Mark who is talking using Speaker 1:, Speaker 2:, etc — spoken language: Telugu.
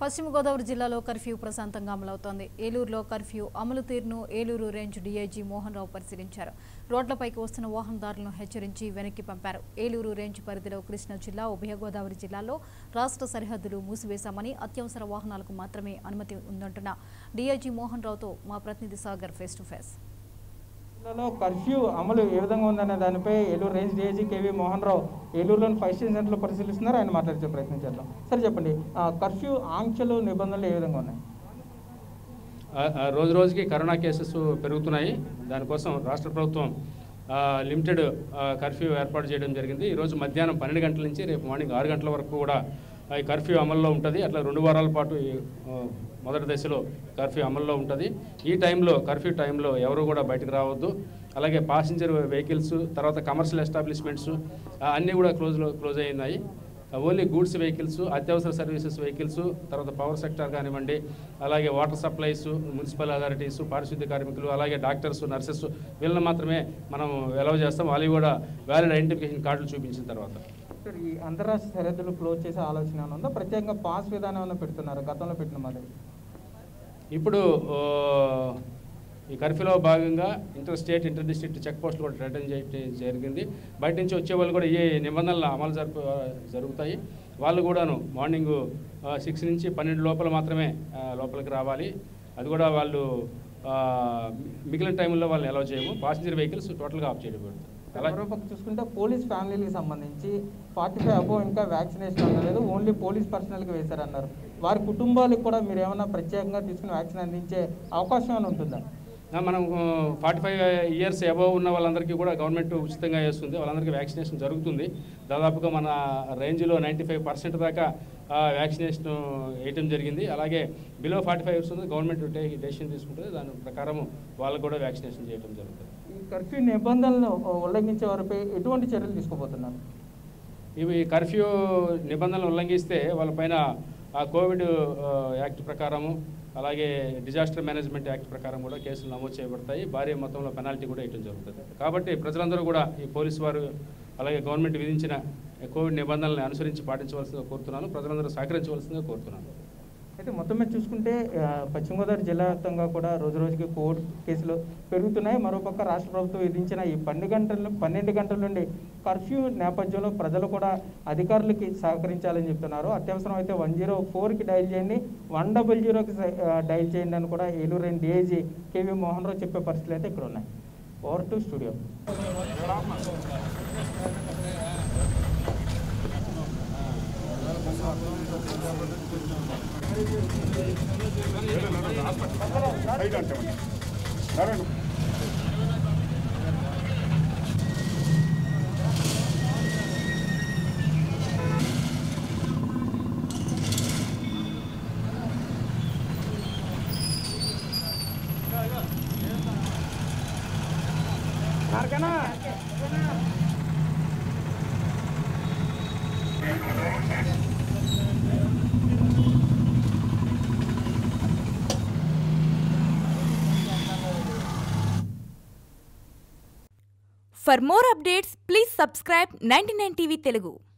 Speaker 1: పశ్చిమ గోదావరి జిల్లాలో కర్ఫ్యూ ప్రశాంతంగా అమలవుతోంది ఏలూరులో కర్ఫ్యూ అమలు తీరును ఏలూరు రేంజ్ డీఐజీ మోహన్ రావు పరిశీలించారు రోడ్లపైకి వస్తున్న వాహనదారులను హెచ్చరించి వెనక్కి పంపారు ఏలూరు రేంజ్ పరిధిలో కృష్ణా జిల్లా ఉభయ గోదావరి జిల్లాలో రాష్ట్ర సరిహద్దులు మూసివేశామని అత్యవసర వాహనాలకు మాత్రమే అనుమతి ఉందంటున్న డీఐజీ మోహన్ రావుతో మా ప్రతినిధి సాగర్ ఫేస్ టు ఫేస్
Speaker 2: జిల్లాలో కర్ఫ్యూ అమలు ఏ విధంగా ఉందనే దానిపై Eluru range DIG KV Mohan Rao ఏలూరులోని ఫైవ్ స్టేషన్ సెంటర్లో పరిశీలిస్తున్నారు ఆయన మాట్లాడే ప్రయత్నం చేద్దాం సరే చెప్పండి ఆ, కర్ఫ్యూ ఆంక్షలు నిబంధనలు ఏ విధంగా ఉన్నాయి
Speaker 3: ఆ- ఆ రోజు రోజుకి కరోనా కేసెస్ పెరుగుతున్నాయి దానికోసం రాష్ట్ర ప్రభుత్వం ఆ, లిమిటెడ్ ఆ, కర్ఫ్యూ ఏర్పాటు చేయడం జరిగింది ఈరోజు మధ్యాహ్నం పన్నెండు గంటల నుంచి రేపు మార్నింగ్ ఆరు గంటల వరకు కూడా ఆ, ఈ కర్ఫ్యూ అమల్లో ఉంటుంది అట్లా రెండు వారాల పాటు ఈ, ఆ, మొదటి దశలో కర్ఫ్యూ అమల్లో ఉంటుంది ఈ టైంలో కర్ఫ్యూ టైంలో ఎవరు కూడా బయటకు రావద్దు అలాగే పాసింజర్ వెహికల్స్ తర్వాత కమర్షియల్ ఎస్టాబ్లిష్మెంట్స్ ఆ, అన్నీ కూడా క్లోజ్లో క్లోజ్ అయినాయి ఓన్లీ గూడ్స్ వెహికల్స్ అత్యవసర సర్వీసెస్ వెహికల్స్ తర్వాత పవర్ సెక్టర్ కానివ్వండి అలాగే వాటర్ సప్లైస్ మున్సిపల్ అథారిటీస్ పారిశుద్ధ్య కార్మికులు అలాగే డాక్టర్స్ నర్సెస్ వీళ్ళని మాత్రమే మనం ఎలవ్ చేస్తాం వాళ్ళు కూడా వ్యాలిడ్ ఐడెంటిఫికేషన్ కార్డులు చూపించిన తర్వాత
Speaker 2: సార్ ఈ అంతరాష్ట్ర సరిహద్దులు క్లోజ్ చేసే ఆలోచన ఏమైనా ఉందా ప్రత్యేకంగా పాస్ విధానం ఏమైనా పెడుతున్నారు గతంలో పెట్టిన మరి
Speaker 3: ఇప్పుడు ఓ, ఈ కర్ఫ్యూలో భాగంగా inter state inter district check పోస్టులు కూడా రిటర్న్ చేయడం జరిగింది బయట నుంచి వచ్చే వాళ్ళు కూడా ఏ నిబంధనలు అమలు జరుపు జరుగుతాయి వాళ్ళు కూడాను మార్నింగ్ సిక్స్ నుంచి పన్నెండు లోపల మాత్రమే ఆ, లోపలికి రావాలి అది కూడా వాళ్ళు ఆ, మిగిలిన టైంలో వాళ్ళని అలౌ చేయము పాసింజర్ వెహికల్స్ టోటల్గా ఆఫ్ చేయడం జరుగుతుంది. అలా
Speaker 2: మరోపక్క చూసుకుంటే పోలీస్ ఫ్యామిలీకి సంబంధించి ఫార్టీ ఫైవ్ అబోవ్ ఇంకా వ్యాక్సినేషన్ అందలేదు ఓన్లీ పోలీస్ పర్సనల్కి వేశారన్నారు వారి కుటుంబాలకు కూడా మీరు ఏమైనా ప్రత్యేకంగా తీసుకుని వ్యాక్సిన్ అందించే అవకాశం ఏమైనా ఉంటుందా
Speaker 3: ఆ, మనం ఫార్టీ ఫైవ్ ఇయర్స్ అబవ్ ఉన్న వాళ్ళందరికీ కూడా గవర్నమెంట్ ఉచితంగా వేస్తుంది వాళ్ళందరికీ వ్యాక్సినేషన్ జరుగుతుంది దాదాపుగా మన రేంజ్లో నైంటీ ఫైవ్ పర్సెంట్ దాకా వ్యాక్సినేషన్ వేయటం జరిగింది అలాగే బిలో ఫార్టీ ఫైవ్ ఇయర్స్ ఉంది గవర్నమెంట్ డెసిషన్ తీసుకుంటుంది దాని ప్రకారం వాళ్ళకు కూడా వ్యాక్సినేషన్ చేయడం జరుగుతుంది
Speaker 2: ఈ కర్ఫ్యూ నిబంధనలు ఉల్లంఘించే వారిపై ఎటువంటి చర్యలు తీసుకోబోతున్నారు
Speaker 3: ఇవి కర్ఫ్యూ నిబంధనలు ఉల్లంఘిస్తే వాళ్ళపైన ఆ కోవిడ్ ఆ, యాక్ట్ ప్రకారము అలాగే డిజాస్టర్ మేనేజ్మెంట్ యాక్ట్ ప్రకారం కూడా కేసులు నమోదు చేయబడతాయి భారీ మొత్తంలో పెనాల్టీ కూడా వేయడం జరుగుతుంది కాబట్టి ప్రజలందరూ కూడా ఈ పోలీసు వారు అలాగే గవర్నమెంట్ విధించిన కోవిడ్ నిబంధనలను అనుసరించి పాటించవలసిందిగా కోరుతున్నాను ప్రజలందరూ సహకరించవలసిందిగా కోరుతున్నాను
Speaker 2: అయితే మొత్తం మీద చూసుకుంటే ఆ, పశ్చిమ గోదావరి జిల్లా వ్యాప్తంగా కూడా రోజు రోజుకి కోవిడ్ కేసులు పెరుగుతున్నాయి మరోపక్క రాష్ట్ర ప్రభుత్వం విధించిన ఈ పన్నెండు గంటల పన్నెండు గంటల నుండి కర్ఫ్యూ నేపథ్యంలో ప్రజలు కూడా అధికారులకి సహకరించాలని చెప్తున్నారు అత్యవసరం అయితే వన్ జీరో ఫోర్కి డైల్ చేయండి వన్ డబుల్ జీరోకి డైల్ చేయండి అని కూడా Eluru and DIG KV Mohan Rao చెప్పే పరిస్థితులు అయితే ఇక్కడ ఉన్నాయి over to studio
Speaker 4: For more updates, please subscribe 99 TV Telugu.